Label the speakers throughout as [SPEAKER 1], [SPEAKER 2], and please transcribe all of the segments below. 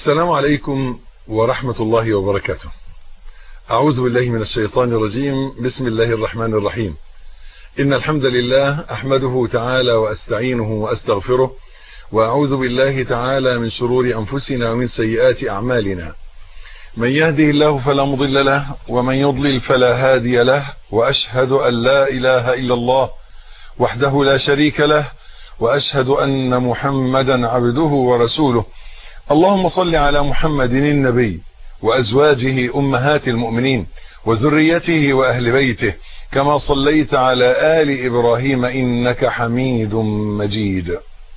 [SPEAKER 1] السلام عليكم ورحمة الله وبركاته أعوذ بالله من الشيطان الرجيم بسم الله الرحمن الرحيم إن الحمد لله أحمده تعالى وأستعينه وأستغفره وأعوذ بالله تعالى من شرور أنفسنا ومن سيئات أعمالنا من يهده الله فلا مضل له ومن يضلل فلا هادي له وأشهد أن لا إله إلا الله وحده لا شريك له وأشهد أن محمدا عبده ورسوله اللهم صل على محمد النبي وأزواجه أمهات المؤمنين وذريته وأهل بيته كما صليت على آل إبراهيم إنك حميد مجيد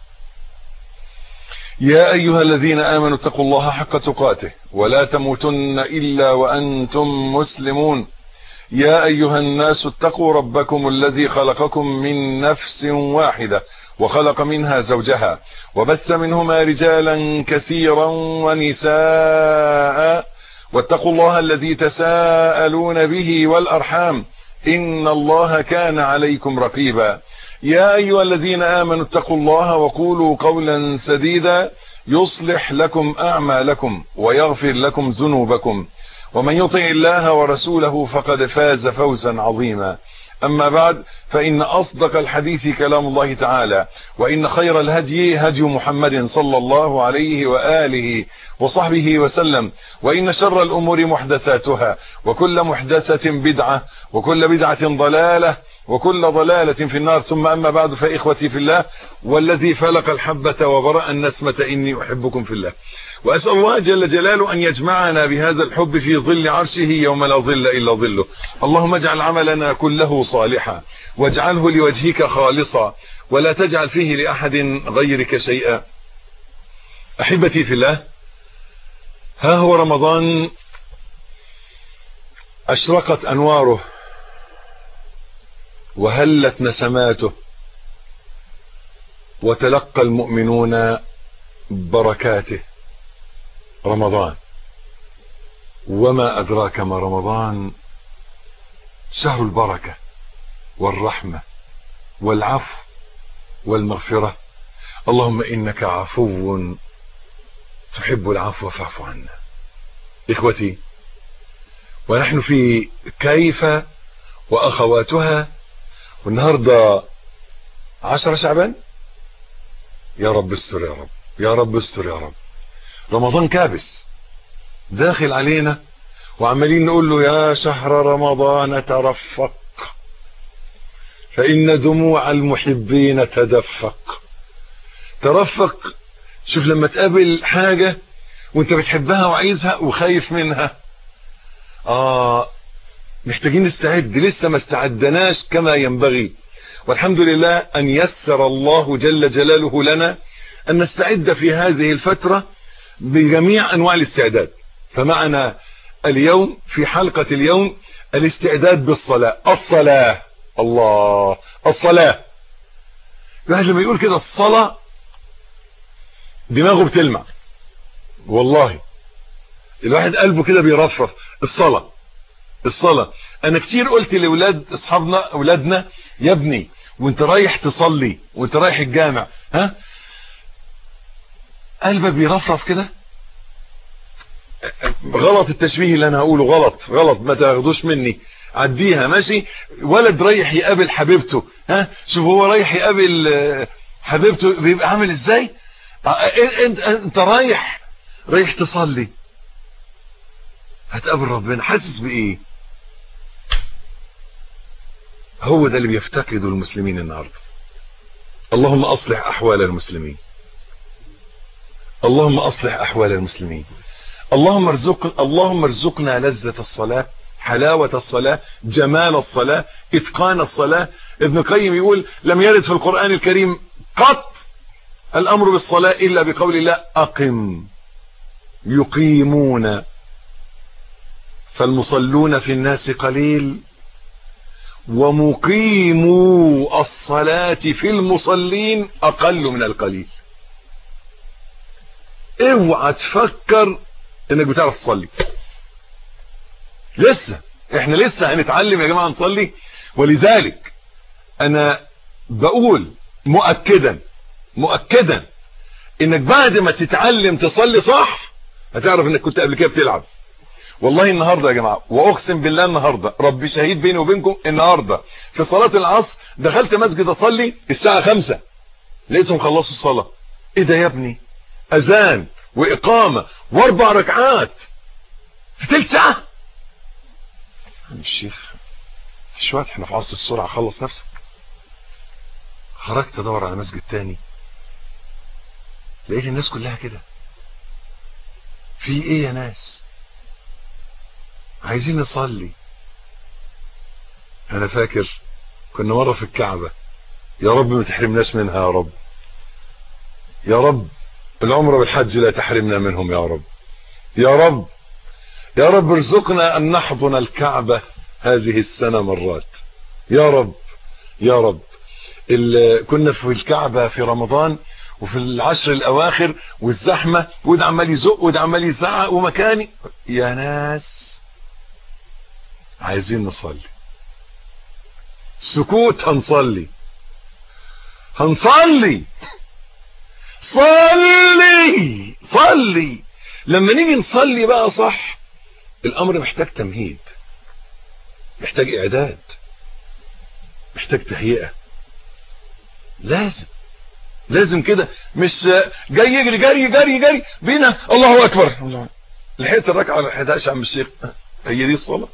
[SPEAKER 1] يا أيها الذين آمنوا اتقوا الله حق تقاته ولا تموتن إلا وأنتم مسلمون يا أيها الناس اتقوا ربكم الذي خلقكم من نفس واحدة وخلق منها زوجها وبث منهما رجالا كثيرا ونساء واتقوا الله الذي تساءلون به والأرحام إن الله كان عليكم رقيبا يا أيها الذين آمنوا اتقوا الله وقولوا قولا سديدا يصلح لكم أعمالكم ويغفر لكم ذنوبكم ومن يطع الله ورسوله فقد فاز فوزا عظيما أما بعد فإن أصدق الحديث كلام الله تعالى وإن خير الهدي هدي محمد صلى الله عليه وآله وصحبه وسلم وإن شر الأمور محدثاتها وكل محدثة بدعة وكل بدعة ضلالة وكل ضلالة في النار ثم أما بعد فإخوتي في الله والذي فلق الحبة وبرأ النسمة إني أحبكم في الله وأسأل الله جل جلاله أن يجمعنا بهذا الحب في ظل عرشه يوم لا ظل إلا ظله اللهم اجعل عملنا كله صالحا واجعله لوجهك خالصا ولا تجعل فيه لأحد غيرك شيئا أحبتي في الله ها هو رمضان أشرقت أنواره وهلت نسماته وتلقى المؤمنون بركاته رمضان وما أدراك ما رمضان شهر البركة والرحمة والعفو والمغفرة اللهم إنك عفو تحب العفو فاعف عنا إخوتي ونحن في كيف وأخواتها والنهاردة عشر شعبان يا رب استر يا رب يا رب استر يا رب رمضان كابس داخل علينا وعمالين نقول له يا شهر رمضان ترفق فإن دموع المحبين تدفق ترفق شوف لما تقابل حاجة وانت بتحبها وعايزها وخايف منها آه محتاجين نستعد لسه ما استعدناش كما ينبغي والحمد لله أن يسر الله جل جلاله لنا أن نستعد في هذه الفترة بجميع أنواع الاستعداد فمعنا اليوم في حلقة اليوم الاستعداد بالصلاة الصلاة الله الصلاة الواحد لما يقول كده الصلاة دماغه بتلمع والله الواحد قلبه كده بيرفرف الصلاة الصلاة انا كتير قلت لاولاد اصحابنا اولادنا يا ابني وانت رايح تصلي وانت رايح الجامع ها قلبك بيرفرف كده غلط التشبيه اللي انا هقوله غلط غلط ما تاخدوش مني عديها ماشي ولد رايح يقابل حبيبته ها شوف هو رايح يقابل حبيبته بيبقى عامل ازاي انت انت رايح رايح تصلي هتقابل ربنا حاسس بايه هو ده اللي بيفتقده المسلمين النهارده اللهم اصلح احوال المسلمين اللهم اصلح احوال المسلمين اللهم ارزقنا اللهم ارزقنا لذة الصلاة حلاوة الصلاة جمال الصلاة اتقان الصلاة ابن قيم يقول لم يرد في القرآن الكريم قط الامر بالصلاة الا بقول الله اقم يقيمون فالمصلون في الناس قليل ومقيمو الصلاة في المصلين اقل من القليل اوعى تفكر انك بتعرف تصلي لسه احنا لسه هنتعلم يا جماعة نصلي ولذلك انا بقول مؤكدا مؤكدا انك بعد ما تتعلم تصلي صح هتعرف انك كنت قبل كده بتلعب والله النهارده يا جماعه واقسم بالله النهارده ربي شهيد بيني وبينكم النهارده في صلاه العصر دخلت مسجد اصلي الساعه خمسة لقيتهم خلصوا الصلاه ايه ده يا ابني اذان واقامه واربع ركعات في تلت ساعه الشيخ مش وقت احنا في عصر السرعه خلص نفسك خرجت ادور على مسجد تاني لقيت الناس كلها كده في ايه يا ناس عايزين نصلي انا فاكر كنا مرة في الكعبة يا رب ما تحرمناش منها يا رب يا رب العمر بالحج لا تحرمنا منهم يا رب يا رب يا رب ارزقنا ان نحضن الكعبة هذه السنة مرات يا رب يا رب كنا في الكعبة في رمضان وفي العشر الاواخر والزحمة وده عمال يزق وده عمال يزعق ومكاني يا ناس عايزين نصلي سكوت هنصلي هنصلي صلي صلي لما نيجي نصلي بقى صح الامر محتاج تمهيد محتاج اعداد محتاج تهيئة لازم لازم كده مش جاي يجري جري جري جري بينا الله اكبر لحقت الركعه ما لحقتهاش يا عم الشيخ هي دي الصلاه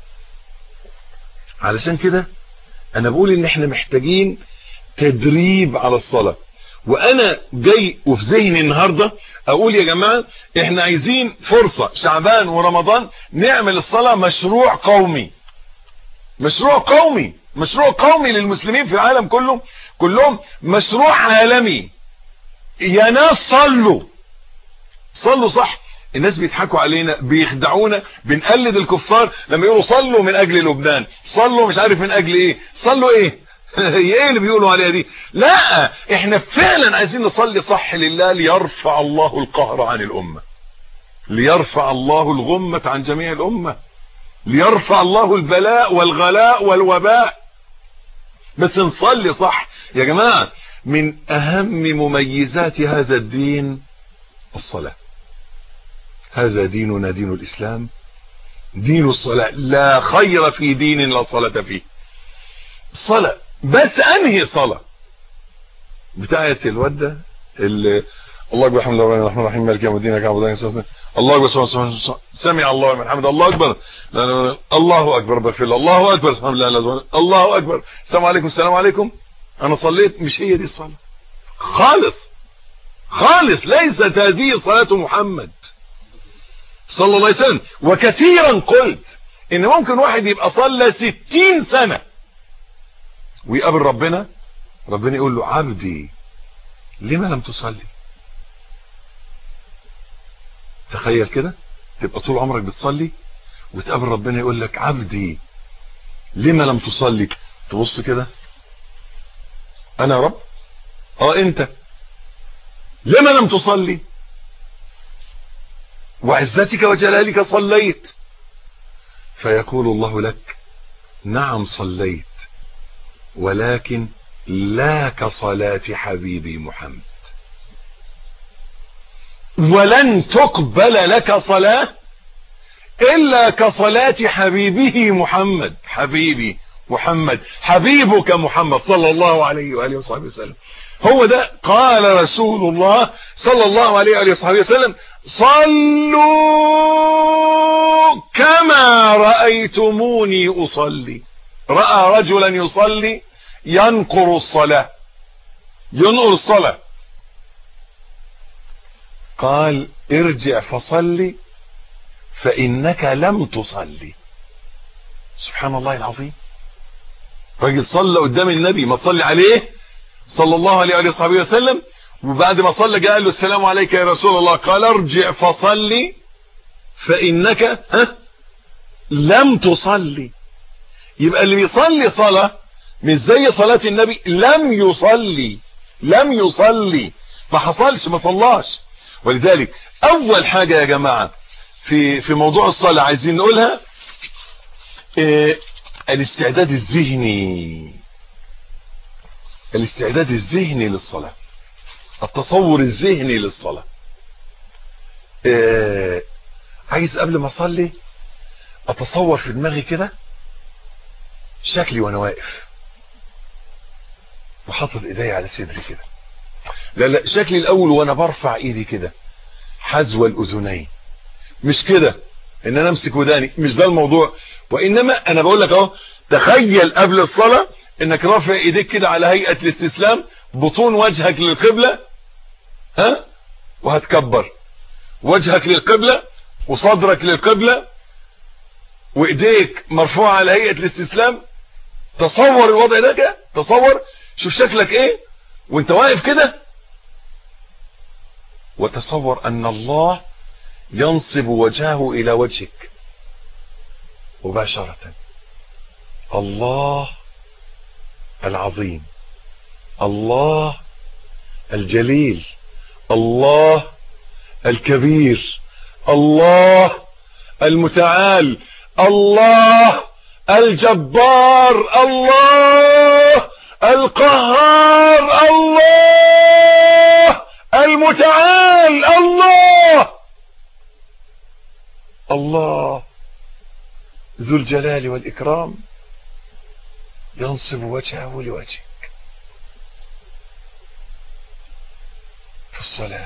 [SPEAKER 1] علشان كده انا بقول ان احنا محتاجين تدريب على الصلاه وانا جاي وفي ذهني النهارده اقول يا جماعه احنا عايزين فرصه شعبان ورمضان نعمل الصلاه مشروع قومي مشروع قومي مشروع قومي للمسلمين في العالم كله كلهم مشروع عالمي يا ناس صلوا صلوا صح الناس بيضحكوا علينا بيخدعونا بنقلد الكفار لما يقولوا صلوا من اجل لبنان صلوا مش عارف من اجل ايه صلوا ايه هي ايه اللي بيقولوا عليها دي لا احنا فعلا عايزين نصلي صح لله ليرفع الله القهر عن الامه ليرفع الله الغمة عن جميع الامه ليرفع الله البلاء والغلاء والوباء بس نصلي صح يا جماعة من اهم مميزات هذا الدين الصلاة هذا ديننا دين الاسلام دين الصلاة لا خير في دين لا صلاة فيه صلاة بس انهي صلاة بتاعة الودة اللي الله اكبر الحمد لله الرحمن الرحيم مالك يوم الدين كعبد الله الله اكبر سمع الله من حمد الله اكبر الله اكبر بغفر الله الله اكبر الحمد لله الله اكبر السلام عليكم السلام عليكم انا صليت مش هي دي الصلاه خالص خالص ليست هذه صلاه محمد صلى الله عليه وسلم وكثيرا قلت ان ممكن واحد يبقى صلى ستين سنه ويقابل ربنا ربنا يقول له عبدي لما لم تصلي تخيل كده تبقى طول عمرك بتصلي وتقابل ربنا يقول لك عبدي لما لم تصلي تبص كده انا يا رب اه انت لما لم تصلي وعزتك وجلالك صليت فيقول الله لك نعم صليت ولكن لا كصلاة حبيبي محمد ولن تقبل لك صلاة إلا كصلاة حبيبه محمد حبيبي محمد حبيبك محمد صلى الله عليه وآله وصحبه وسلم هو ده قال رسول الله صلى الله عليه وآله وصحبه وسلم صلوا كما رأيتموني أصلي رأى رجلا يصلي ينقر الصلاة ينقر الصلاة قال ارجع فصلي فإنك لم تصلي سبحان الله العظيم راجل صلى قدام النبي ما صلي عليه صلى الله عليه وآله وصحبه وسلم وبعد ما صلى قال له السلام عليك يا رسول الله قال ارجع فصلي فإنك ها لم تصلي يبقى اللي بيصلي صلاة مش زي صلاة النبي لم يصلي لم يصلي ما حصلش ما صلاش ولذلك اول حاجة يا جماعة في في موضوع الصلاة عايزين نقولها إيه الاستعداد الذهني الاستعداد الذهني للصلاة التصور الذهني للصلاة إيه عايز قبل ما اصلي اتصور في دماغي كده شكلي وانا واقف وحاطط ايدي على صدري كده لا لا شكلي الاول وانا برفع ايدي كده حذو الاذنين مش كده ان انا امسك وداني مش ده الموضوع وانما انا بقول لك اهو تخيل قبل الصلاة انك رافع ايديك كده على هيئة الاستسلام بطون وجهك للقبلة ها وهتكبر وجهك للقبلة وصدرك للقبلة وايديك مرفوعة على هيئة الاستسلام تصور الوضع ده كده تصور شوف شكلك ايه وانت واقف كده وتصور ان الله ينصب وجهه الى وجهك مباشرة الله العظيم الله الجليل الله الكبير الله المتعال الله الجبار الله القهار الله المتعال الله الله ذو الجلال والإكرام ينصب وجهه لوجهك في الصلاة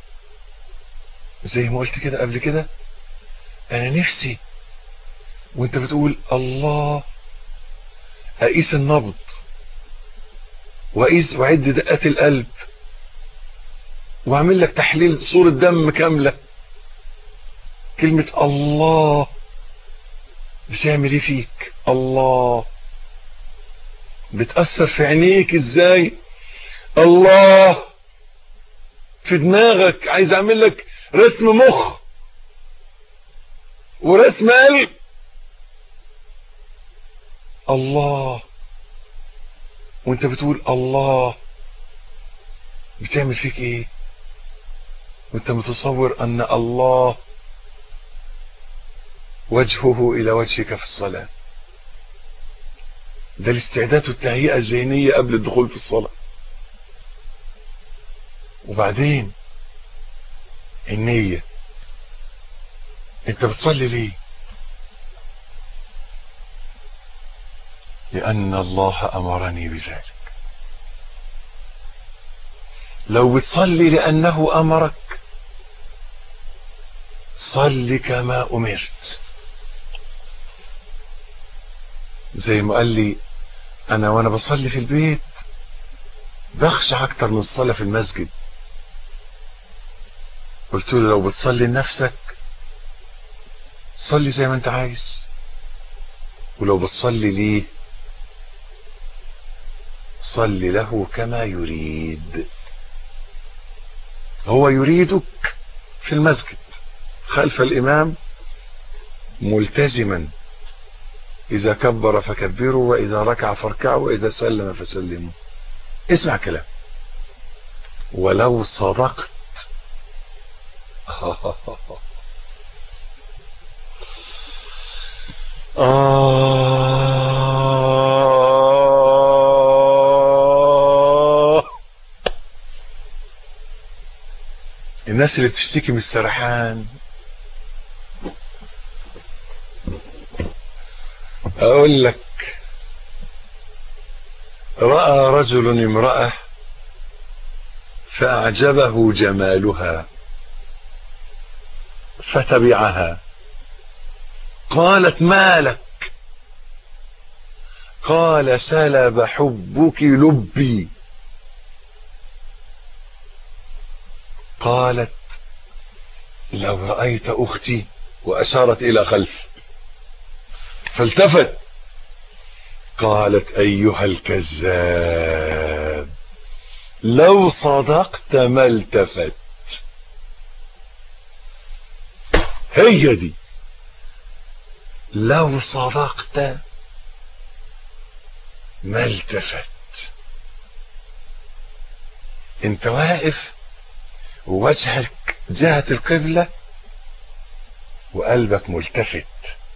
[SPEAKER 1] زي ما قلت كده قبل كده أنا نفسي وانت بتقول الله أقيس النبض وأقيس وعد دقات القلب وأعمل لك تحليل صورة دم كاملة كلمة الله بتعمل ايه فيك الله بتأثر في عينيك ازاي الله في دماغك عايز اعمل لك رسم مخ ورسم قلب الله وانت بتقول الله بتعمل فيك ايه وانت متصور ان الله وجهه الى وجهك في الصلاة ده الاستعداد والتهيئة الذهنية قبل الدخول في الصلاة وبعدين النية انت بتصلي ليه لان الله امرني بذلك لو بتصلي لانه امرك صل كما امرت زي ما قال لي انا وانا بصلي في البيت بخشع اكتر من الصلاة في المسجد قلت له لو بتصلي لنفسك صلي زي ما انت عايز ولو بتصلي ليه صلي له كما يريد هو يريدك في المسجد خلف الامام ملتزما اذا كبر فكبروا واذا ركع فاركعوا واذا سلم فسلموا اسمع كلام ولو صدقت آه الناس اللي بتشتكي من السرحان اقول لك رأى رجل امرأة فأعجبه جمالها فتبعها قالت ما لك قال سلب حبك لبي قالت لو رأيت أختي وأشارت إلى خلف فالتفت قالت أيها الكذاب لو صدقت ما التفت هي دي لو صدقت ما التفت انت واقف ووجهك جهة القبلة وقلبك ملتفت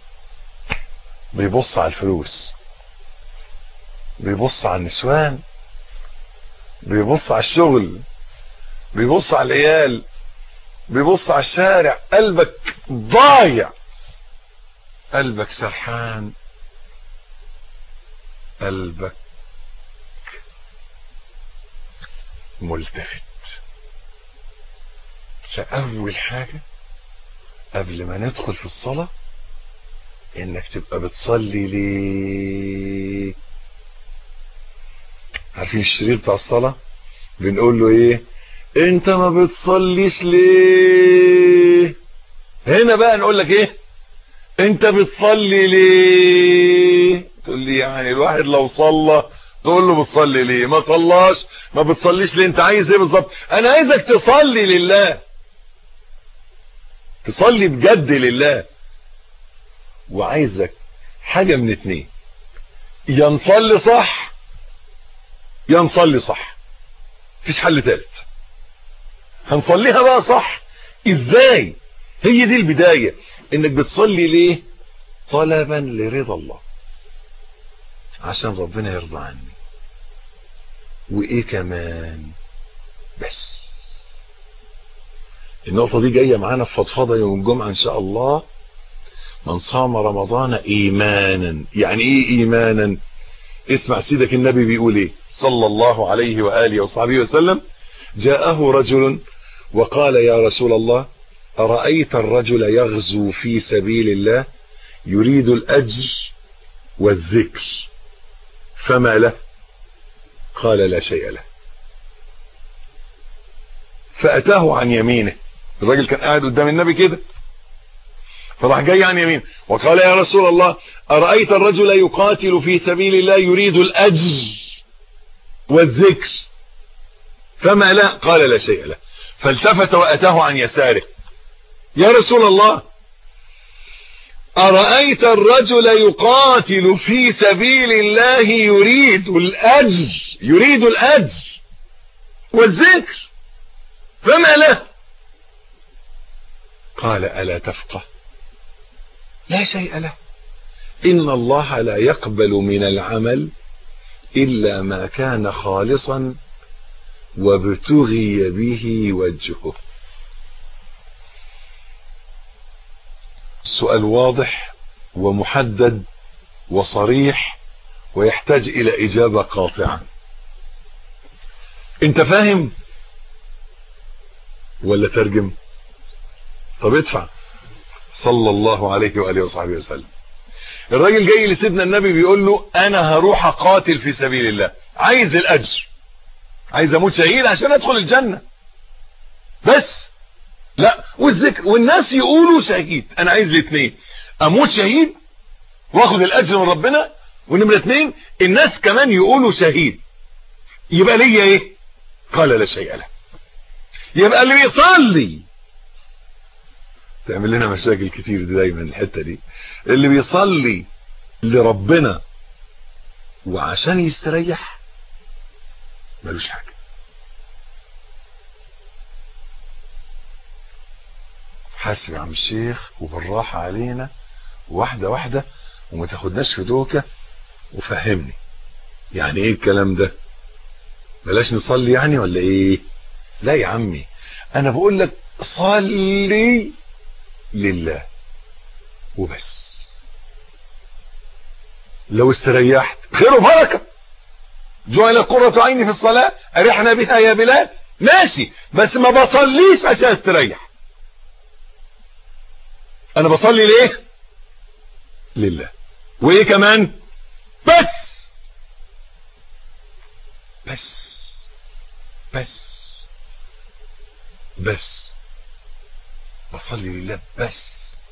[SPEAKER 1] بيبص على الفلوس بيبص على النسوان بيبص على الشغل بيبص على العيال بيبص على الشارع قلبك ضايع قلبك سرحان قلبك ملتفت فأول حاجة قبل ما ندخل في الصلاة انك تبقى بتصلي ليه عارفين الشريط بتاع الصلاة بنقول له ايه انت ما بتصليش ليه هنا بقى نقول لك ايه انت بتصلي ليه تقول لي يعني الواحد لو صلى تقول له بتصلي ليه ما صلاش ما بتصليش ليه انت عايز ايه بالظبط انا عايزك تصلي لله تصلي بجد لله وعايزك حاجة من اتنين يا نصلي صح يا نصلي صح مفيش حل تالت هنصليها بقى صح ازاي هي دي البداية انك بتصلي ليه طلبا لرضا الله عشان ربنا يرضى عني وايه كمان بس النقطة دي جاية معانا في فضفضة يوم الجمعة ان شاء الله من صام رمضان ايمانا يعني ايه ايمانا اسمع سيدك النبي بيقول ايه صلى الله عليه وآله وصحبه وسلم جاءه رجل وقال يا رسول الله أرأيت الرجل يغزو في سبيل الله يريد الأجر والذكر فما له قال لا شيء له فأتاه عن يمينه الراجل كان قاعد قدام النبي كده فراح جاي عن يمين وقال يا رسول الله أرأيت الرجل يقاتل في سبيل الله يريد الأجر والذكر فما لا قال لا شيء له فالتفت وأتاه عن يساره يا رسول الله أرأيت الرجل يقاتل في سبيل الله يريد الأجر يريد الأجر والذكر فما له قال ألا تفقه لا شيء له إن الله لا يقبل من العمل إلا ما كان خالصا وابتغي به وجهه سؤال واضح ومحدد وصريح ويحتاج إلى إجابة قاطعة انت فاهم ولا ترجم طب ادفع صلى الله عليه وآله وصحبه وسلم الراجل جاي لسيدنا النبي بيقول له انا هروح اقاتل في سبيل الله عايز الاجر عايز اموت شهيد عشان ادخل الجنة بس لا والذكر والناس يقولوا شهيد انا عايز الاثنين اموت شهيد واخد الاجر من ربنا ونمرة اثنين الناس كمان يقولوا شهيد يبقى ليا ايه قال لا شيء له يبقى اللي بيصلي تعمل لنا مشاكل كتير دي دايما الحتة دي اللي بيصلي لربنا وعشان يستريح ملوش حاجة حاسب يا عم الشيخ وبالراحة علينا واحدة واحدة وما تاخدناش في دوكة وفهمني يعني ايه الكلام ده بلاش نصلي يعني ولا ايه لا يا عمي انا بقول لك صلي لله وبس لو استريحت خير وبركة جعل قرة عيني في الصلاة ارحنا بها يا بلال ماشي بس ما بصليش عشان استريح انا بصلي ليه لله وايه كمان بس بس بس بس بصلي لله بس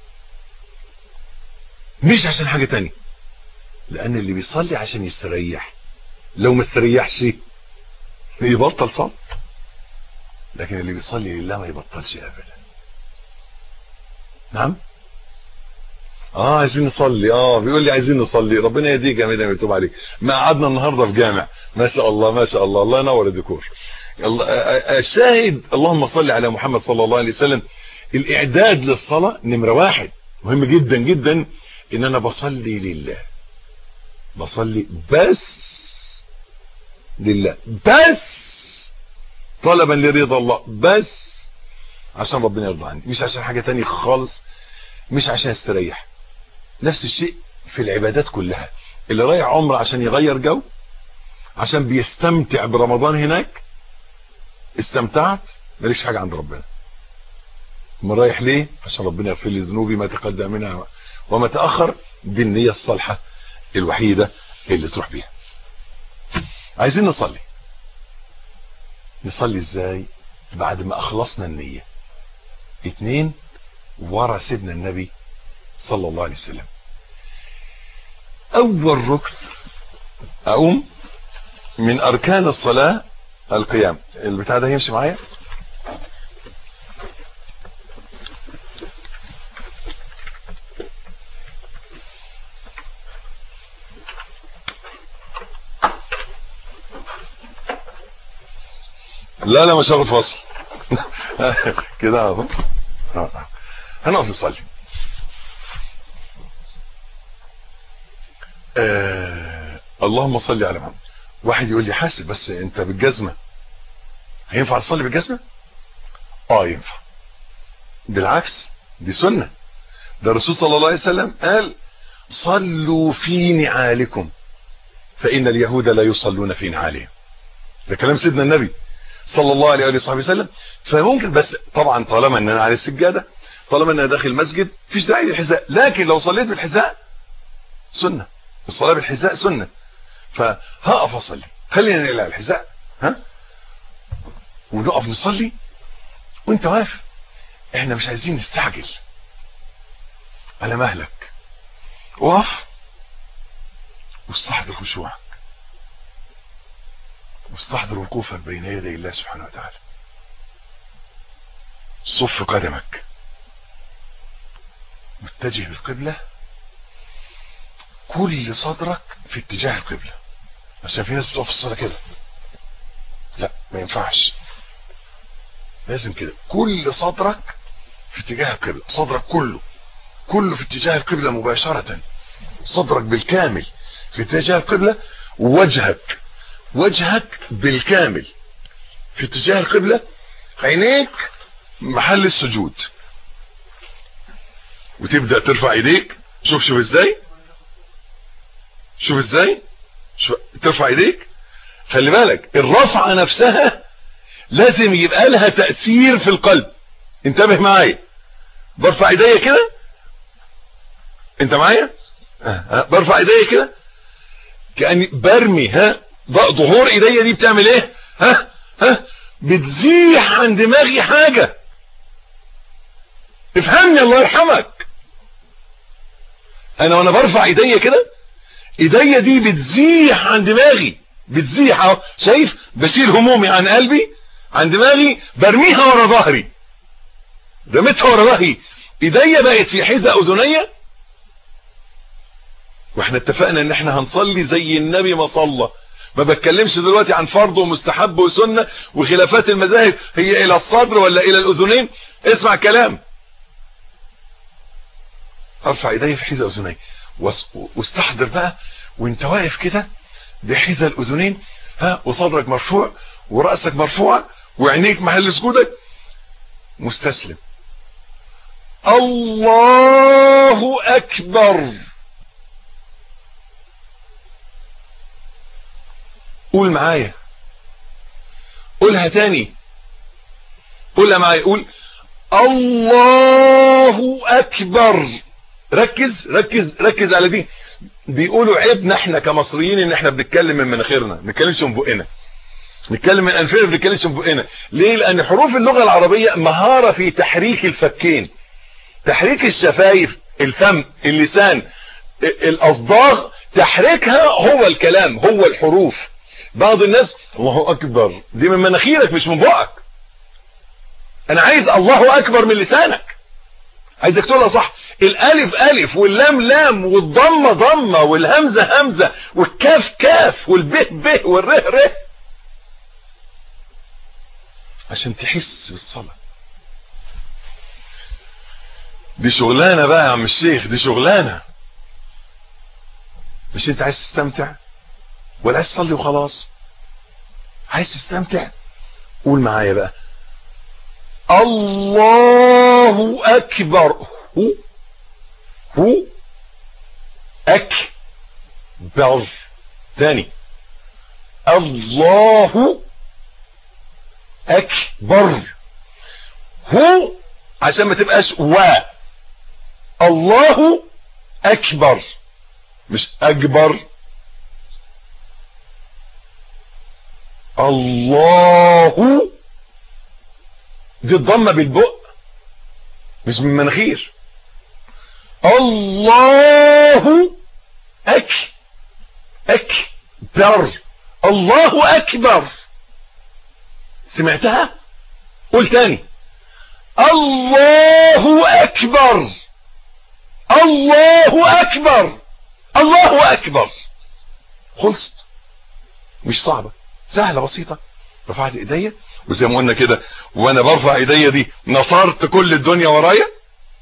[SPEAKER 1] مش عشان حاجة تانية لان اللي بيصلي عشان يستريح لو ما استريحش يبطل صلاة لكن اللي بيصلي لله ما يبطلش ابدا نعم اه عايزين نصلي اه بيقول لي عايزين نصلي ربنا يهديك يا مدام يتوب عليك ما قعدنا النهارده في جامع ما شاء الله ما شاء الله الله ينور الديكور الشاهد اللهم صل على محمد صلى الله عليه وسلم الاعداد للصلاة نمرة واحد مهم جدا جدا ان انا بصلي لله بصلي بس لله بس طلبا لرضا الله بس عشان ربنا يرضى عني مش عشان حاجة تانية خالص مش عشان استريح نفس الشيء في العبادات كلها اللي رايح عمره عشان يغير جو عشان بيستمتع برمضان هناك استمتعت ماليش حاجة عند ربنا ما رايح ليه عشان ربنا يغفر لي ذنوبي ما تقدم منها وما تأخر دي النية الصالحة الوحيدة اللي تروح بيها عايزين نصلي نصلي ازاي بعد ما اخلصنا النية اتنين ورا سيدنا النبي صلى الله عليه وسلم اول ركن اقوم من اركان الصلاة القيام البتاع ده يمشي معايا لا لا مش هاخد فاصل كده اهو هنقف نصلي آه اللهم صل على محمد واحد يقول لي حاسب بس انت بالجزمه هينفع تصلي بالجزمه اه ينفع بالعكس دي سنه ده الرسول صلى الله عليه وسلم قال صلوا في نعالكم فان اليهود لا يصلون في نعالهم ده كلام سيدنا النبي صلى الله عليه وصحبه وسلم فممكن بس طبعا طالما ان انا على السجاده طالما ان انا داخل المسجد مفيش داعي للحذاء لكن لو صليت بالحذاء سنه الصلاه بالحذاء سنه فهقف اصلي خلينا نقلع الحذاء ها ونقف نصلي وانت واقف احنا مش عايزين نستعجل على مهلك وقف واستحضر خشوعك واستحضر وقوفك بين يدي الله سبحانه وتعالى صف قدمك متجه بالقبلة كل صدرك في اتجاه القبلة عشان في ناس بتقف في الصلاة كده لا ما ينفعش لازم كده كل صدرك في اتجاه القبلة صدرك كله كله في اتجاه القبلة مباشرة صدرك بالكامل في اتجاه القبلة ووجهك وجهك بالكامل في اتجاه القبلة عينيك محل السجود وتبدأ ترفع ايديك شوف شوف ازاي شوف ازاي شوف ترفع ايديك خلي بالك الرفعة نفسها لازم يبقى لها تأثير في القلب انتبه معايا برفع ايديا كده انت معايا برفع ايديا كده كأني برمي ها ظهور ايديا دي بتعمل ايه ها ها بتزيح عن دماغي حاجة افهمني الله يرحمك انا وانا برفع ايديا كده ايديا دي بتزيح عن دماغي بتزيح اهو شايف بشيل همومي عن قلبي عن دماغي برميها ورا ظهري رميتها ورا ظهري ايديا بقت في حذاء اذنيا واحنا اتفقنا ان احنا هنصلي زي النبي ما صلى ما بتكلمش دلوقتي عن فرض ومستحب وسنة وخلافات المذاهب هي الى الصدر ولا الى الاذنين اسمع كلام ارفع ايدي في حذاء اذني واستحضر بقى وانت واقف كده بحذاء الاذنين ها وصدرك مرفوع ورأسك مرفوع وعينيك محل سجودك مستسلم الله اكبر قول معايا قولها تاني قولها معايا قول الله اكبر ركز ركز ركز على دي بيقولوا عيبنا احنا كمصريين ان احنا بنتكلم من مناخيرنا ما بنتكلمش من بقنا نتكلم من انفنا ما بنتكلمش من بقنا ليه لان حروف اللغه العربيه مهاره في تحريك الفكين تحريك الشفايف الفم اللسان الاصداغ تحريكها هو الكلام هو الحروف بعض الناس الله اكبر دي من مناخيرك مش من بقك انا عايز الله اكبر من لسانك عايزك تقولها صح الالف الف واللام لام والضمه ضمه والهمزه همزه والكاف كاف والبه به والره ره عشان تحس بالصلاه دي شغلانه بقى يا عم الشيخ دي شغلانه مش انت عايز تستمتع ولا عايز تصلي وخلاص عايز تستمتع قول معايا بقى الله اكبر هو هو اكبر ثاني الله اكبر هو عشان ما تبقاش و الله اكبر مش اكبر الله دي الضمه بالبق مش من مناخير الله اك اكبر الله اكبر سمعتها قول تاني الله اكبر الله اكبر الله اكبر خلصت مش صعبة سهلة بسيطة رفعت ايديا وزي ما قلنا كده وانا برفع ايديا دي نصرت كل الدنيا ورايا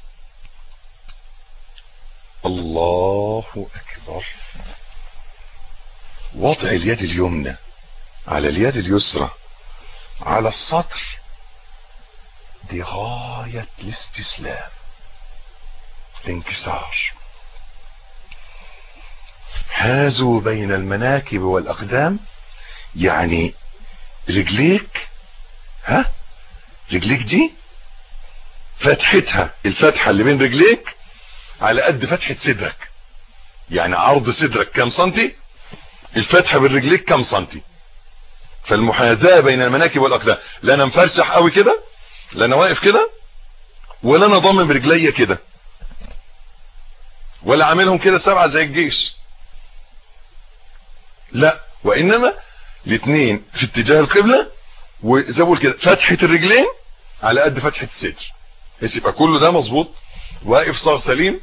[SPEAKER 1] الله اكبر وضع اليد اليمنى على اليد اليسرى على السطر دي غاية الاستسلام الانكسار حازوا بين المناكب والأقدام يعني رجليك ها رجليك دي فتحتها الفتحة اللي بين رجليك على قد فتحة صدرك يعني عرض صدرك كام سنتي الفتحة بين رجليك كام سنتي فالمحاذاة بين المناكب والأقدام لا انا مفرسح قوي كده لا انا واقف كده ولا انا ضامن برجليا كده ولا عاملهم كده سبعة زي الجيش لا وانما الاثنين في اتجاه القبلة وزي بقول كده فتحة الرجلين على قد فتحة الصدر بس يبقى كله ده مظبوط واقف صار سليم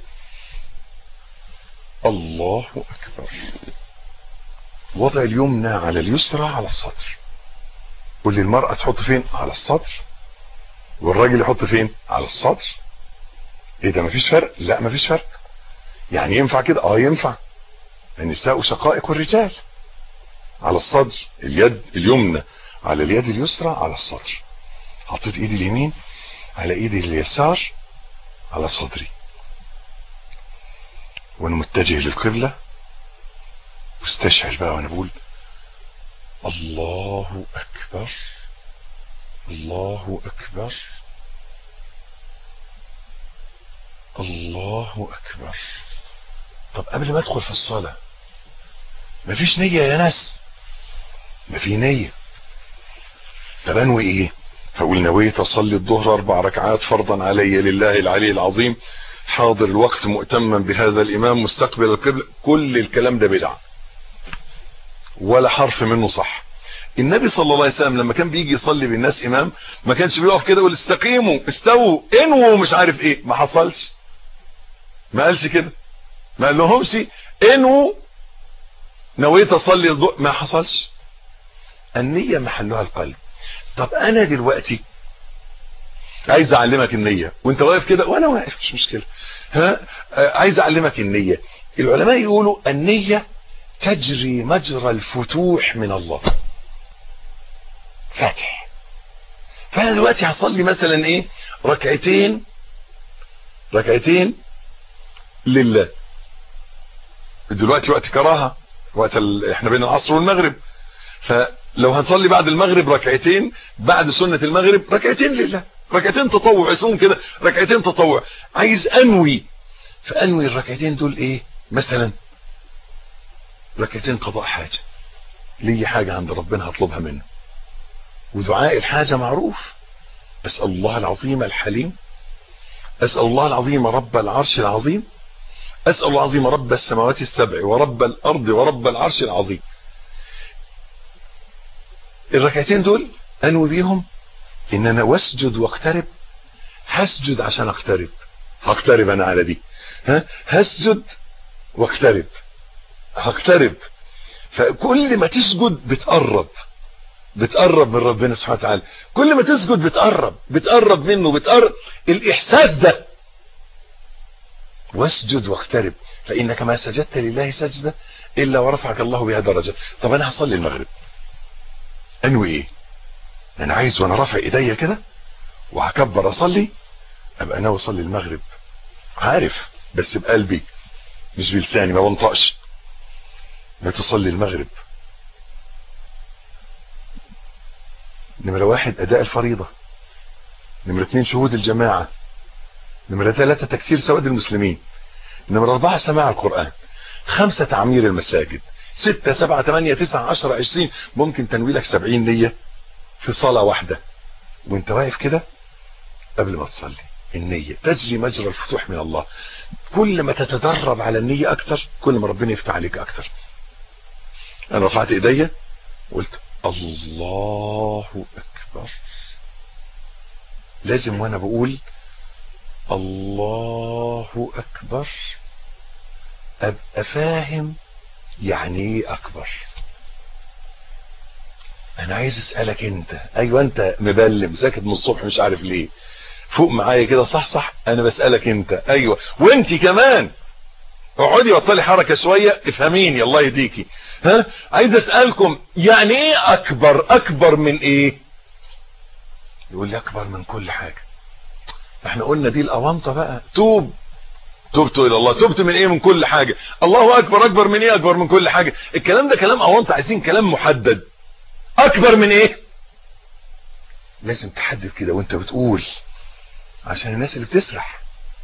[SPEAKER 1] الله اكبر وضع اليمنى على اليسرى على السطر واللي المرأة تحط فين على السطر والراجل يحط فين على السطر ايه ده مفيش فرق لا مفيش فرق يعني ينفع كده اه ينفع النساء شقائق الرجال على الصدر اليد اليمنى على اليد اليسرى على الصدر حطيت ايدي اليمين على ايدي اليسار على صدري وانا متجه للقبلة واستشعر بقى وانا بقول الله اكبر الله اكبر الله اكبر طب قبل ما ادخل في الصلاة مفيش نية يا ناس ما في نية طب انوي ايه هقول نويت اصلي الظهر اربع ركعات فرضا علي لله العلي العظيم حاضر الوقت مؤتما بهذا الامام مستقبل القبلة كل الكلام ده بدعة ولا حرف منه صح النبي صلى الله عليه وسلم لما كان بيجي يصلي بالناس امام ما كانش بيقف كده يقول استقيموا استووا انووا مش عارف ايه ما حصلش ما قالش كده ما قال لهمش انووا نويت اصلي الظهر ما حصلش النية محلها القلب طب انا دلوقتي عايز اعلمك النية وانت واقف كده وانا واقف مش مشكلة ها عايز اعلمك النية العلماء يقولوا النية تجري مجرى الفتوح من الله فاتح فانا دلوقتي هصلي مثلا ايه ركعتين ركعتين لله دلوقتي وقت كراهة وقت ال... احنا بين العصر والمغرب فلو هنصلي بعد المغرب ركعتين بعد سنة المغرب ركعتين لله ركعتين تطوع اسمهم كده ركعتين تطوع عايز انوي فانوي الركعتين دول ايه مثلا ركعتين قضاء حاجة لي حاجة عند ربنا هطلبها منه ودعاء الحاجة معروف أسأل الله العظيم الحليم أسأل الله العظيم رب العرش العظيم أسأل الله العظيم رب السماوات السبع ورب الأرض ورب العرش العظيم الركعتين دول أنوي بيهم إن أنا واسجد واقترب هسجد عشان اقترب هقترب أنا على دي ها هسجد واقترب هقترب فكل ما تسجد بتقرب بتقرب من ربنا سبحانه وتعالى كل ما تسجد بتقرب بتقرب منه بتقرب الإحساس ده واسجد واقترب فإنك ما سجدت لله سجدة إلا ورفعك الله بها درجة طب أنا هصلي المغرب أنوي إيه أنا عايز وأنا رافع إيديا كده وهكبر اصلي ابقى ناوي اصلي المغرب عارف بس بقلبي مش بلساني ما بنطقش لا تصلي المغرب نمرة واحد اداء الفريضة نمرة اتنين شهود الجماعة نمرة ثلاثة تكسير سواد المسلمين نمرة اربعة سماع القرآن خمسة تعمير المساجد ستة سبعة ثمانية تسعة عشرة عشرين ممكن تنوي لك سبعين نية في صلاة واحدة وانت واقف كده قبل ما تصلي النية تجري مجرى الفتوح من الله كل ما تتدرب على النية اكتر كل ما ربنا يفتح عليك اكتر انا رفعت ايديا قلت الله اكبر لازم وانا بقول الله اكبر ابقى فاهم يعني ايه اكبر انا عايز اسالك انت ايوه انت مبلم ساكت من الصبح مش عارف ليه فوق معايا كده صح صح انا بسالك انت ايوه وانت كمان اقعدي بطلي حركه شويه افهميني الله يهديكي ها عايز اسالكم يعني ايه اكبر اكبر من ايه يقول لي اكبر من كل حاجه احنا قلنا دي الاونطه بقى توب تبت الى الله تبت من ايه من كل حاجه الله اكبر اكبر من ايه اكبر من كل حاجه الكلام ده كلام اونطه عايزين كلام محدد اكبر من ايه لازم تحدد كده وانت بتقول عشان الناس اللي بتسرح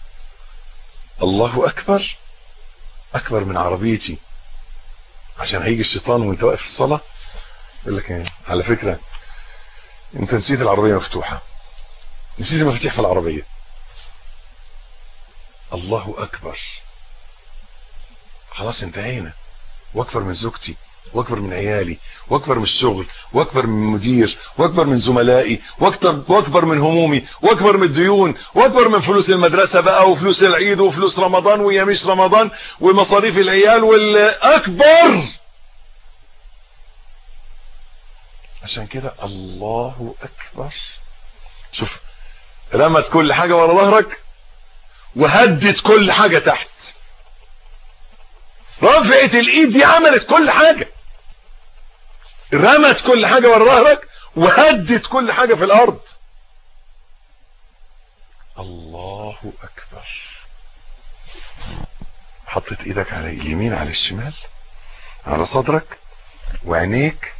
[SPEAKER 1] الله اكبر اكبر من عربيتي عشان هيجي الشيطان وانت واقف في الصلاه يقول لك ايه على فكره انت نسيت العربيه مفتوحه نسيت المفاتيح في العربيه الله اكبر خلاص انتهينا واكبر من زوجتي واكبر من عيالي واكبر من الشغل واكبر من المدير واكبر من زملائي واكبر واكبر من همومي واكبر من الديون واكبر من فلوس المدرسه بقى وفلوس العيد وفلوس رمضان ويميش رمضان ومصاريف العيال والاكبر عشان كده الله اكبر شوف رمت كل حاجه ورا ظهرك وهدت كل حاجه تحت رفعت الايد دي عملت كل حاجة رمت كل حاجة ورا ظهرك وهدت كل حاجة في الارض الله اكبر حطيت ايدك على اليمين على الشمال على صدرك وعينيك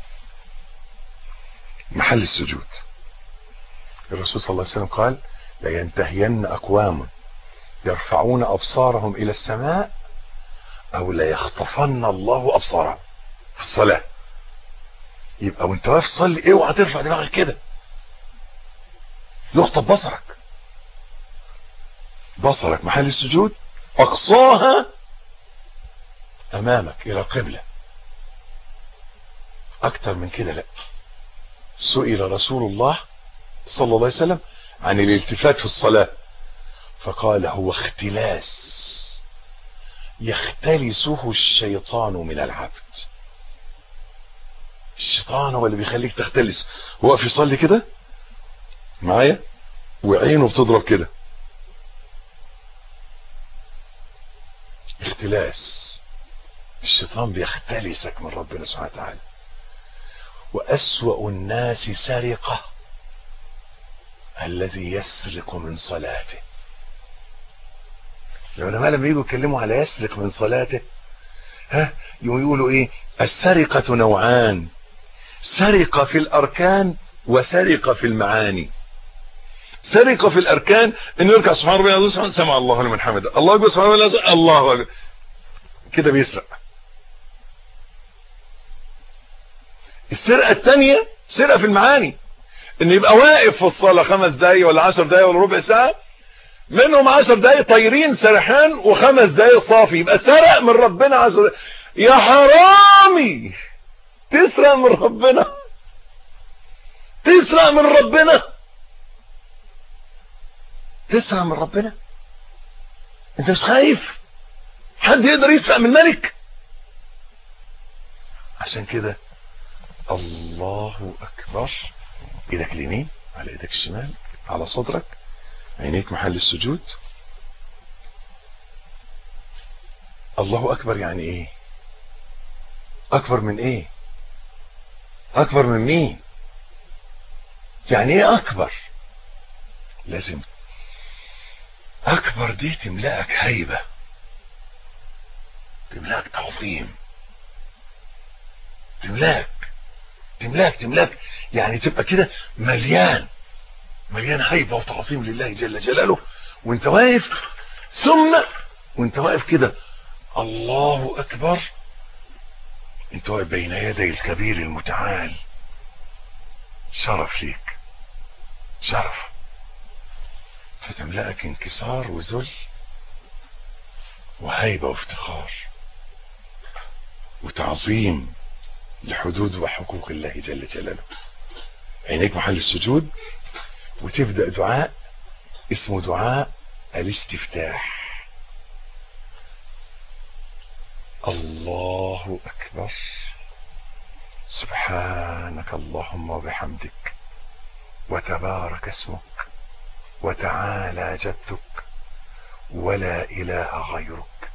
[SPEAKER 1] محل السجود الرسول صلى الله عليه وسلم قال لينتهين اقوام يرفعون ابصارهم الى السماء او لا يخطفن الله ابصارهم في الصلاة يبقى وانت واقف تصلي اوعى ترفع دماغك كده يخطف بصرك بصرك محل السجود اقصاها امامك الى القبلة اكتر من كده لا سئل رسول الله صلى الله عليه وسلم عن الالتفات في الصلاة فقال هو اختلاس يختلسه الشيطان من العبد الشيطان هو اللي بيخليك تختلس هو واقف يصلي كده معايا وعينه بتضرب كده اختلاس الشيطان بيختلسك من ربنا سبحانه وتعالى وأسوأ الناس سرقة الذي يسرق من صلاته العلماء لما يجوا يتكلموا على يسرق من صلاته ها يقولوا ايه السرقة نوعان سرقة في الاركان وسرقة في المعاني سرقة في الاركان انه يركع سبحان ربي العظيم سمع الله لمن حمده الله اكبر سبحان ربي العظيم الله اكبر كده بيسرق السرقة الثانية سرقة في المعاني ان يبقى واقف في الصلاة خمس دقايق ولا عشر دقايق ولا ربع ساعة منهم عشر دقايق طايرين سرحان وخمس دقايق صافي يبقى سرق من ربنا عشر يا حرامي تسرق من ربنا تسرق من ربنا تسرق من ربنا انت مش خايف حد يقدر يسرق من الملك عشان كده الله اكبر ايدك اليمين على ايدك الشمال على صدرك عينيك محل السجود الله اكبر يعني ايه اكبر من ايه اكبر من مين يعني ايه اكبر لازم اكبر دي تملأك هيبة تملأك تعظيم تملاك تملاك تملاك يعني تبقى كده مليان مليان هيبة وتعظيم لله جل جلاله وانت واقف ثم وانت واقف كده الله اكبر انت واقف بين يدي الكبير المتعال شرف ليك شرف فتملأك انكسار وذل وهيبة وافتخار وتعظيم لحدود وحقوق الله جل جلاله عينيك محل السجود وتبدأ دعاء اسمه دعاء الاستفتاح الله أكبر سبحانك اللهم وبحمدك وتبارك اسمك وتعالى جدك ولا إله غيرك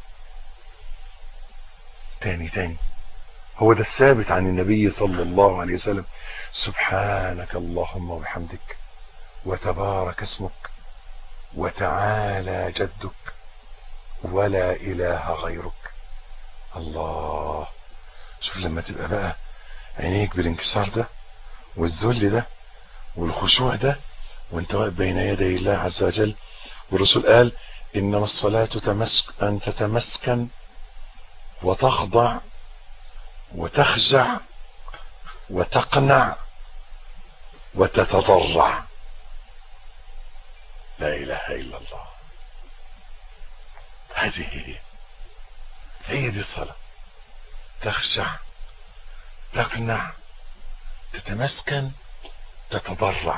[SPEAKER 1] تاني تاني هو ده الثابت عن النبي صلى الله عليه وسلم سبحانك اللهم وبحمدك وتبارك اسمك وتعالى جدك ولا إله غيرك الله شوف لما تبقى بقى عينيك بالانكسار ده والذل ده والخشوع ده وانت واقف بين يدي الله عز وجل والرسول قال إنما الصلاة تمسك أن تتمسكن وتخضع وتخزع وتقنع وتتضرع لا إله إلا الله هذه هي هي دي الصلاة تخشع تقنع تتمسكن تتضرع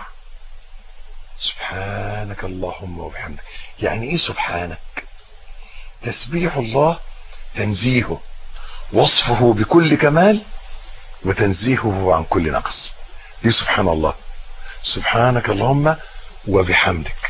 [SPEAKER 1] سبحانك اللهم وبحمدك يعني ايه سبحانك تسبيح الله تنزيهه وصفه بكل كمال وتنزيهه عن كل نقص دي سبحان الله سبحانك اللهم وبحمدك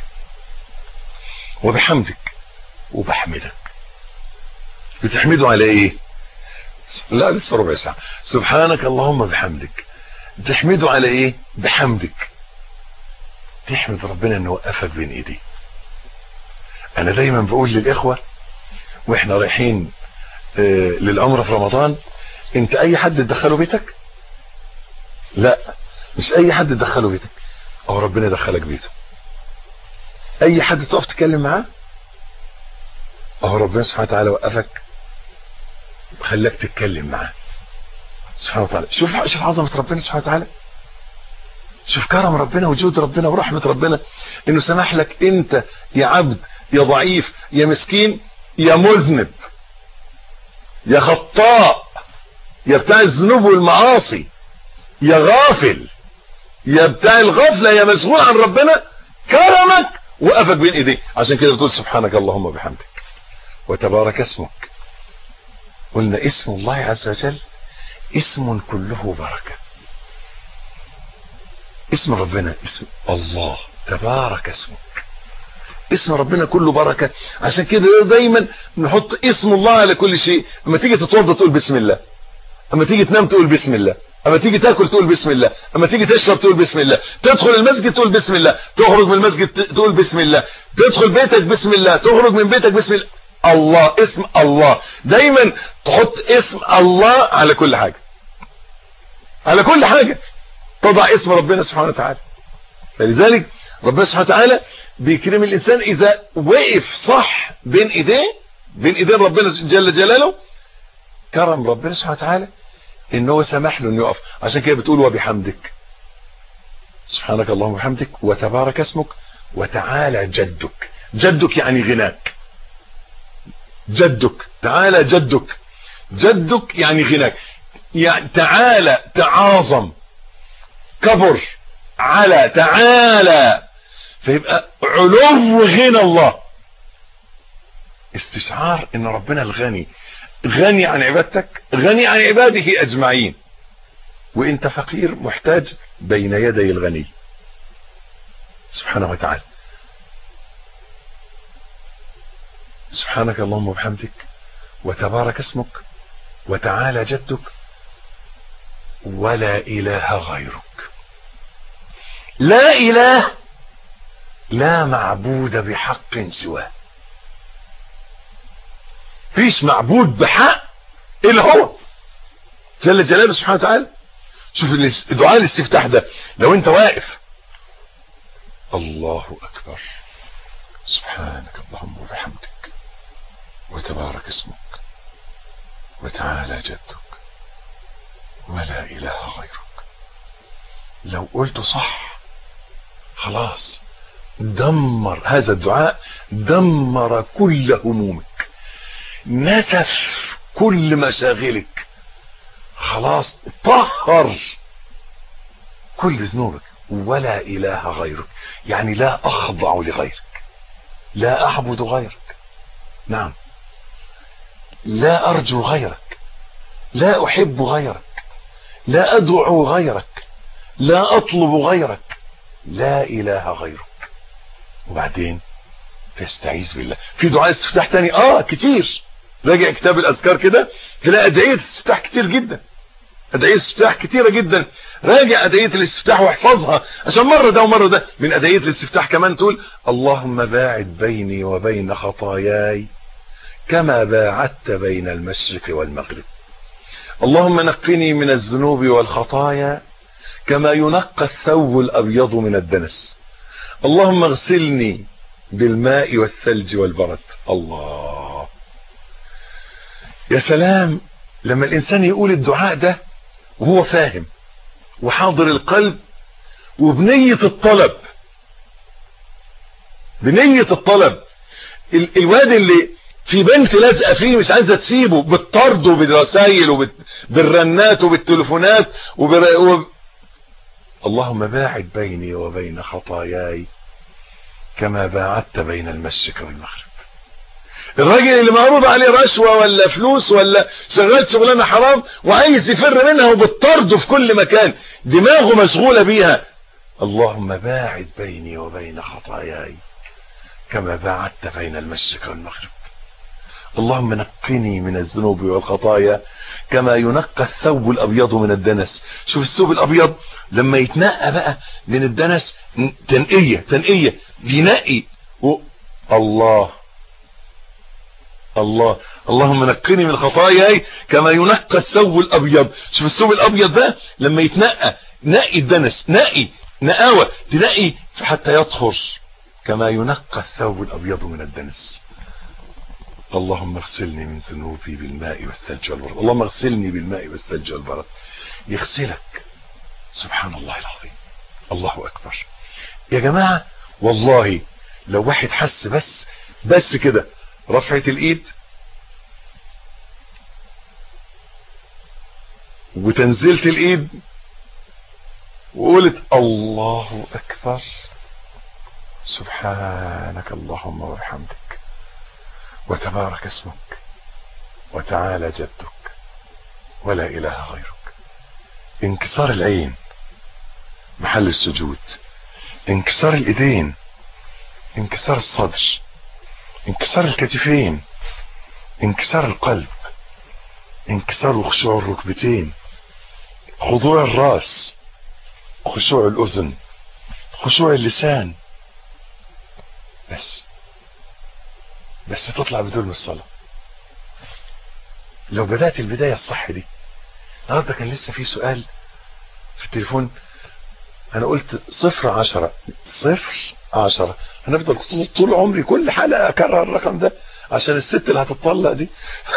[SPEAKER 1] وبحمدك وبحمدك بتحمده على ايه لا لسه ربع ساعة سبحانك اللهم بحمدك تحمده على ايه بحمدك تحمد ربنا انه وقفك بين ايديه انا دايما بقول للاخوة واحنا رايحين آه للعمرة في رمضان انت اي حد تدخله بيتك لا مش اي حد تدخله بيتك او ربنا يدخلك بيته اي حد تقف تتكلم معاه اهو ربنا سبحانه وتعالى وقفك خلاك تتكلم معاه سبحانه وتعالى شوف شوف عظمه ربنا سبحانه وتعالى شوف كرم ربنا وجود ربنا ورحمه ربنا انه سمح لك انت يا عبد يا ضعيف يا مسكين يا مذنب يا خطاء يا بتاع الذنوب والمعاصي يا غافل يا بتاع الغفله يا مشغول عن ربنا كرمك وقفك بين ايديه عشان كده بتقول سبحانك اللهم وبحمدك وتبارك اسمك قلنا اسم الله عز وجل اسم كله بركة اسم ربنا اسم الله تبارك اسمك اسم ربنا كله بركة عشان كده دايما نحط اسم الله على كل شيء اما تيجي تتوضى تقول بسم الله اما تيجي تنام تقول بسم الله اما تيجي تاكل تقول بسم الله اما تيجي تشرب تقول بسم الله تدخل المسجد تقول بسم الله تخرج من المسجد تقول بسم الله تدخل بيتك بسم الله تخرج من بيتك بسم الله الله اسم الله دايما تحط اسم الله على كل حاجة على كل حاجة تضع اسم ربنا سبحانه وتعالى فلذلك ربنا سبحانه وتعالى بيكرم الإنسان إذا وقف صح بين إيديه بين إيدين ربنا جل جلاله كرم ربنا سبحانه وتعالى إن هو سمح له إنه يقف عشان كده بتقول وبحمدك سبحانك اللهم وبحمدك وتبارك اسمك وتعالى جدك جدك يعني غناك جدك تعالى جدك جدك يعني غناك يعني تعالى تعاظم كبر على تعالى فيبقى علو غنى الله استشعار ان ربنا الغني غني عن عبادتك غني عن عباده اجمعين وانت فقير محتاج بين يدي الغني سبحانه وتعالى سبحانك اللهم وبحمدك وتبارك اسمك وتعالى جدك ولا إله غيرك لا إله لا معبود بحق سواه فيش معبود بحق الا هو جل جلاله سبحانه وتعالى شوف دعاء الاستفتاح ده لو انت واقف الله اكبر سبحانك اللهم وبحمدك وتبارك اسمك وتعالى جدك ولا اله غيرك لو قلت صح خلاص دمر هذا الدعاء دمر كل همومك نسف كل مشاغلك خلاص طهر كل ذنوبك ولا اله غيرك يعني لا اخضع لغيرك لا اعبد غيرك نعم لا ارجو غيرك لا احب غيرك لا ادعو غيرك لا اطلب غيرك لا اله غيرك وبعدين تستعيذ بالله في دعاء استفتاح تاني اه كتير راجع كتاب الاذكار كده تلاقي ادعيه الاستفتاح كتير جدا ادعيه الاستفتاح كتيره جدا راجع ادعيه الاستفتاح واحفظها عشان مره ده ومره ده من ادعيه الاستفتاح كمان تقول اللهم باعد بيني وبين خطاياي كما باعدت بين المشرق والمغرب اللهم نقني من الذنوب والخطايا كما ينقى الثوب الابيض من الدنس اللهم اغسلني بالماء والثلج والبرد الله يا سلام لما الانسان يقول الدعاء ده وهو فاهم وحاضر القلب وبنية الطلب بنية الطلب ال الواد اللي في بنت لازقه فيه مش عايزه تسيبه بالطرد وبالرسايل وبالرنات وبالتليفونات وبر... وب... اللهم باعد بيني وبين خطاياي كما باعدت بين المشرق والمغرب الراجل اللي معروض عليه رشوة ولا فلوس ولا شغال شغلانة حرام وعايز يفر منها وبالطرد في كل مكان دماغه مشغولة بيها اللهم باعد بيني وبين خطاياي كما باعدت بين المشرق والمغرب اللهم نقني من الذنوب والخطايا كما ينقى الثوب الابيض من الدنس شوف الثوب الابيض لما يتنقى بقى من الدنس تنقية تنقية بينقي و... الله الله اللهم نقني من خطاياي كما ينقى الثوب الابيض شوف الثوب الابيض ده لما يتنقى نقي الدنس نقي نقاوة تنقي حتى يطهر كما ينقى الثوب الابيض من الدنس اللهم اغسلني من ذنوبي بالماء والثلج والبرد اللهم اغسلني بالماء والثلج والبرد يغسلك سبحان الله العظيم الله اكبر يا جماعة والله لو واحد حس بس بس كده رفعة الايد وتنزلت الايد وقلت الله اكبر سبحانك اللهم وبحمدك وتبارك اسمك وتعالى جدك ولا اله غيرك انكسار العين محل السجود انكسار الايدين انكسار الصدر انكسار الكتفين انكسار القلب انكسار وخشوع الركبتين خضوع الراس خشوع الاذن خشوع اللسان بس بس تطلع بدون من الصلاة لو بدأت البداية الصح دي النهارده كان لسه في سؤال في التليفون انا قلت صفر عشرة صفر عشرة هنفضل طول عمري كل حلقة اكرر الرقم ده عشان الست اللي هتطلق دي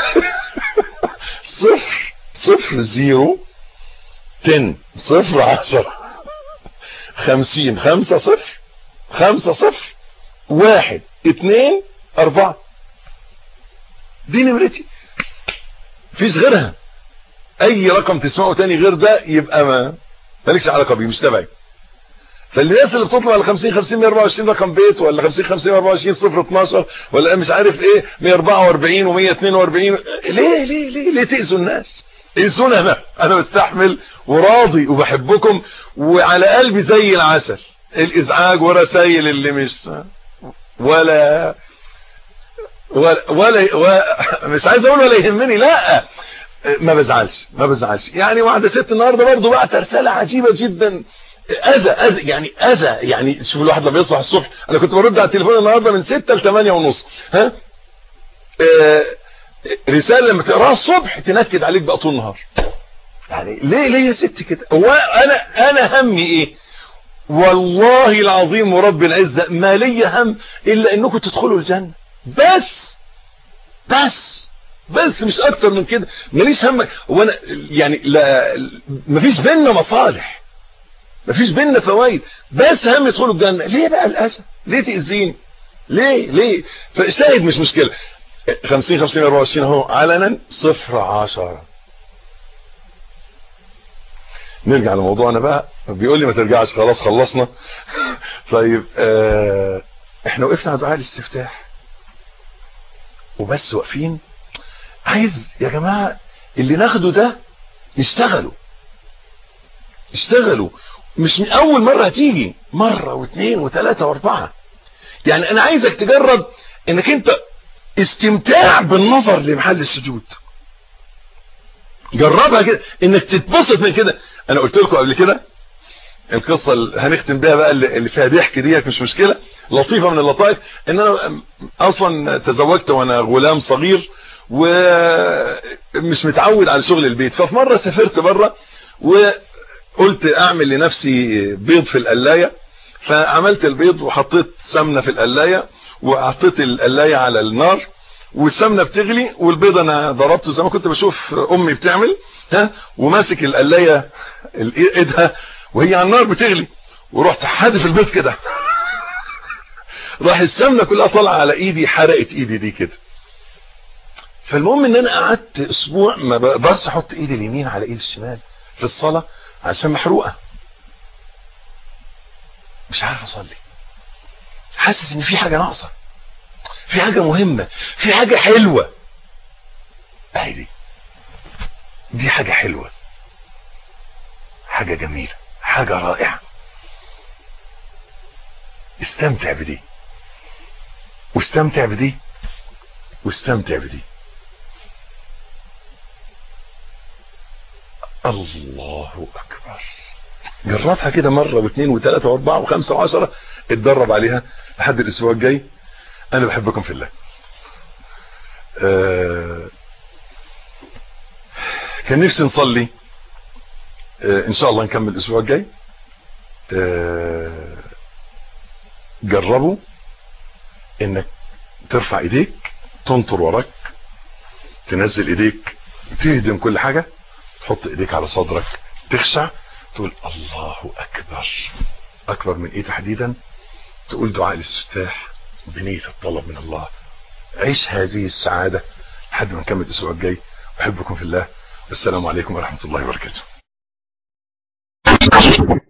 [SPEAKER 1] صفر صفر زيرو تن صفر عشرة خمسين خمسة صفر خمسة صفر واحد اتنين اربعة دي نمرتي فيش غيرها اي رقم تسمعه تاني غير ده يبقى ما مالكش علاقه بيه مش تبعي فالناس اللي بتطلع على 50 50 124 رقم بيت ولا 50 50 124 0 12 ولا مش عارف ايه 144 و142 ليه ليه ليه ليه تاذوا الناس اذونا انا انا بستحمل وراضي وبحبكم وعلى قلبي زي العسل الازعاج ورسائل اللي مش ولا ولا, ولا, ولا مش عايز اقول ولا يهمني لا ما بزعلش ما بزعلش يعني واحده ست النهارده برضه بعت رساله عجيبه جدا اذى اذى يعني اذى يعني شوف الواحد لما يصبح الصبح انا كنت برد على التليفون النهارده من 6 ل 8 ونص ها آه رساله لما تقراها الصبح تنكد عليك بقى طول النهار يعني ليه ليه يا ست كده هو انا انا همي ايه والله العظيم ورب العزه ما لي هم الا انكم تدخلوا الجنه بس بس بس مش اكتر من كده ماليش هم وانا يعني لا مفيش بيننا مصالح مفيش بيننا فوائد بس هم يدخلوا الجنه ليه بقى الاسى ليه تاذيني ليه ليه فشاهد مش مشكله 50 50 24 اهو علنا صفر 10 نرجع لموضوعنا بقى بيقول لي ما ترجعش خلاص خلصنا طيب آه احنا وقفنا على دعاء الاستفتاح وبس واقفين عايز يا جماعه اللي ناخده ده نشتغلوا اشتغلوا مش من اول مره هتيجي مره واثنين وثلاثه واربعه يعني انا عايزك تجرب انك انت استمتاع بالنظر لمحل السجود جربها كده انك تتبسط من كده انا قلت لكم قبل كده القصة اللي هنختم بيها بقى اللي فيها ضحك ديت مش مشكلة لطيفة من اللطائف ان انا اصلا تزوجت وانا غلام صغير ومش متعود على شغل البيت ففي مرة سافرت بره وقلت اعمل لنفسي بيض في القلاية فعملت البيض وحطيت سمنة في القلاية وحطيت القلاية على النار والسمنه بتغلي والبيض انا ضربته زي ما كنت بشوف امي بتعمل ها وماسك القلايه ايدها وهي على النار بتغلي ورحت حادف البيض كده راح السمنه كلها طالعه على ايدي حرقت ايدي دي كده فالمهم ان انا قعدت اسبوع ما بقدرش احط ايدي اليمين على ايدي الشمال في الصلاه عشان محروقه مش عارف اصلي حاسس ان في حاجه ناقصه في حاجة مهمة في حاجة حلوة اهي دي دي حاجة حلوة حاجة جميلة حاجة رائعة استمتع بدي واستمتع بدي واستمتع بدي الله اكبر جربها كده مرة واثنين وثلاثة واربعة وخمسة وعشرة اتدرب عليها لحد الاسبوع الجاي انا بحبكم في الله آه كان نفسي نصلي آه ان شاء الله نكمل الاسبوع الجاي آه جربوا انك ترفع ايديك تنطر وراك تنزل ايديك تهدم كل حاجة تحط ايديك على صدرك تخشع تقول الله اكبر اكبر من ايه تحديدا تقول دعاء الاستفتاح بنية الطلب من الله عيش هذه السعادة لحد ما نكمل الاسبوع الجاي احبكم في الله والسلام عليكم ورحمة الله وبركاته